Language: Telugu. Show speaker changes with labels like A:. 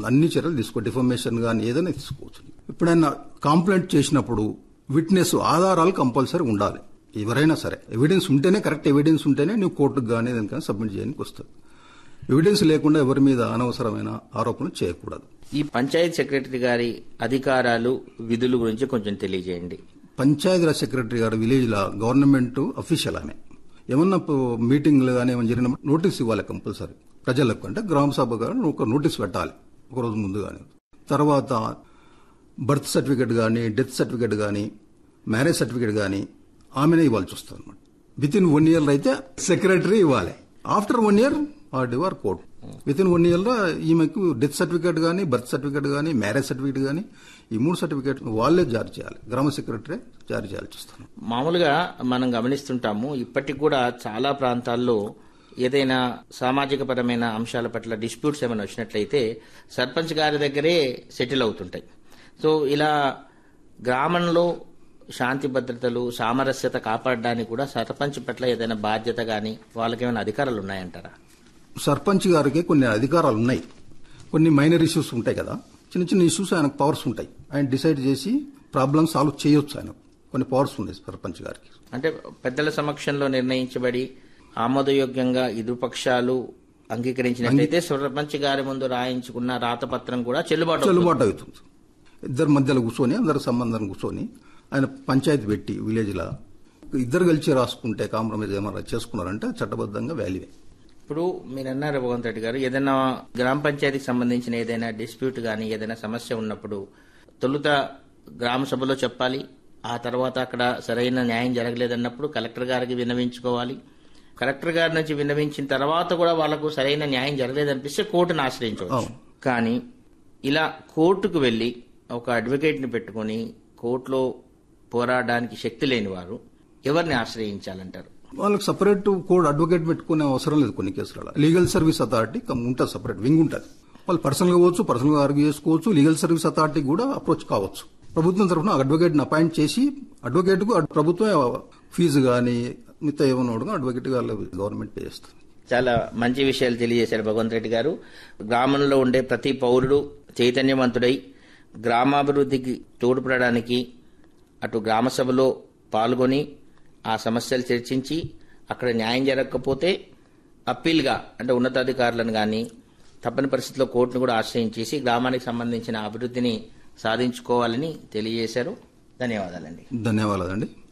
A: అన్ని చర్యలు తీసుకో డిఫర్మేషన్ కానీ ఏదైనా తీసుకోవచ్చు ఎప్పుడైనా కంప్లైంట్ చేసినప్పుడు విట్నెస్ ఆధారాలు కంపల్సరీ ఉండాలి ఎవరైనా సరే ఎవిడెన్స్ ఉంటేనే కరెక్ట్ ఎవిడెన్స్ ఉంటేనే నువ్వు కోర్టుకు కానీ దానికైనా సబ్మిట్ చేయడానికి వస్తుంది ఎవిడెన్స్ లేకుండా ఎవరి మీద అనవసరమైన ఆరోపణలు చేయకూడదు
B: ఈ పంచాయత్ సెక్రటరీ గారి అధికారాలు విధుల గురించి కొంచెం తెలియజేయండి
A: పంచాయతీరాజ్ సెక్రటరీ గారు విలేజ్ లా గవర్నమెంట్ అఫీషియల్ ఆమె ఏమన్నా మీటింగ్లు కానీ ఏమైనా జరిగిన నోటీస్ ఇవ్వాలి కంపల్సరీ ప్రజలకు అంటే గ్రామ సభ గారు ఒక నోటీస్ పెట్టాలి ఒక రోజు ముందు కానీ తర్వాత బర్త్ సర్టిఫికేట్ కానీ డెత్ సర్టిఫికేట్ కానీ మ్యారేజ్ సర్టిఫికేట్ కానీ ఆమెనే ఇవ్వాల్సి వస్తుంది అనమాట విత్ ఇన్ వన్ ఇయర్ అయితే సెక్రటరీ ఇవ్వాలి after one year RDO or court within one year లో ఈమెకు డెత్ సర్టిఫికేట్ కానీ బర్త్ సర్టిఫికేట్ కానీ మ్యారేజ్ సర్టిఫికేట్ కానీ ఈ మూడు సర్టిఫికేట్ వాళ్ళే జారీ చేయాలి గ్రామ సెక్రటరీ జారీ చేయాల్సి వస్తుంది
B: మామూలుగా మనం గమనిస్తుంటాము ఇప్పటికి కూడా చాలా ప్రాంతాల్లో ఏదైనా సామాజిక పరమైన అంశాల పట్ల డిస్ప్యూట్స్ ఏమైనా వచ్చినట్లయితే సర్పంచ్ గారి దగ్గరే సెటిల్ అవుతుంటాయి సో ఇలా గ్రామంలో శాంతి భద్రతలు సామరస్యత కాపాడడానికి కూడా సర్పంచ్ పట్ల ఏదైనా బాధ్యత కానీ వాళ్ళకి ఏమైనా అధికారాలు ఉన్నాయంటారా
A: సర్పంచ్ గారికి కొన్ని అధికారాలు ఉన్నాయి కొన్ని మైనర్ ఇష్యూస్ ఉంటాయి కదా చిన్న చిన్న ఇష్యూస్ ఆయనకు పవర్స్ ఉంటాయి ఆయన డిసైడ్ చేసి ప్రాబ్లమ్ సాల్వ్ చేయొచ్చు ఆయన కొన్ని పవర్స్ ఉన్నాయి సర్పంచ్ గారికి
B: అంటే పెద్దల సమక్షంలో నిర్ణయించబడి ఆమోదయోగ్యంగా ఇరుపక్షాలు అంగీకరించినట్లయితే సర్పంచ్ గారి ముందు రాయించుకున్న రాతపత్రం కూడా చెల్లుబాటు అవుతుంది.
A: చెల్లుబాటు అవుతుంది ఇద్దరు మధ్యలో కూర్చొని అందరు సంబంధం కూర్చొని ఆయన పంచాయతీ పెట్టి విలేజ్ లా ఇద్దరు కలిసి రాసుకుంటే కాంప్రమైజ్ ఏమైనా చేసుకున్నారంటే చట్టబద్ధంగా వాల్యూవే
B: ఇప్పుడు మీరు అన్నారు భగవంత్ రెడ్డి గారు ఏదైనా గ్రామ పంచాయతీకి సంబంధించిన ఏదైనా డిస్ప్యూట్ కానీ ఏదైనా సమస్య ఉన్నప్పుడు తొలుత గ్రామ సభలో చెప్పాలి ఆ తర్వాత అక్కడ సరైన న్యాయం జరగలేదన్నప్పుడు కలెక్టర్ గారికి విన్నవించుకోవాలి కలెక్టర్ గారి నుంచి విన్నవించిన తర్వాత కూడా వాళ్ళకు సరైన న్యాయం జరగలేదనిపిస్తే కోర్టును ఆశ్రయించవచ్చు
A: అవును.
B: కానీ ఇలా కోర్టుకు వెళ్లి ఒక అడ్వకేట్ ని పెట్టుకుని కోర్టులో పోరాడడానికి శక్తి లేని వారు ఎవరిని ఆశ్రయించాలంటారు
A: వాళ్ళకి సపరేట్ కోడ్ అడ్వకేట్ పెట్టుకునే అవసరం లేదు కొన్ని కేసులలో లీగల్ సర్వీస్ అథారిటీ కం- ఉంటుంది సపరేట్ వింగ్ ఉంటుంది వాళ్ళు పర్సనల్ గా పోవచ్చు పర్సనల్ గా ఆర్గ్యూ చేసుకోవచ్చు లీగల్ సర్వీస్ అథారిటీ కూడా అప్రోచ్ కావచ్చు ప్రభుత్వం తరఫున అడ్వకేట్ ని అపాయింట్ చేసి అడ్వకేట్ కు ప్రభుత్వం ఫీజు కానీ మిగతా ఏమన్నా అడ్వకేట్ గవర్నమెంట్ పే చేస్తుంది
B: చాలా మంచి విషయాలు తెలియజేశారు భగవంత్ రెడ్డి గారు గ్రామంలో ఉండే ప్రతి పౌరుడు చైతన్యవంతుడై గ్రామాభివృద్ధికి తోడ్పడడానికి అటు గ్రామ సభలో పాల్గొని ఆ సమస్యలు చర్చించి అక్కడ న్యాయం జరగకపోతే అప్పీల్గా అంటే ఉన్నతాధికారులను కానీ తప్పని పరిస్థితిలో కోర్టును కూడా ఆశ్రయించేసి గ్రామానికి సంబంధించిన అభివృద్ధిని సాధించుకోవాలని తెలియజేశారు ధన్యవాదాలండి
A: ధన్యవాదాలండి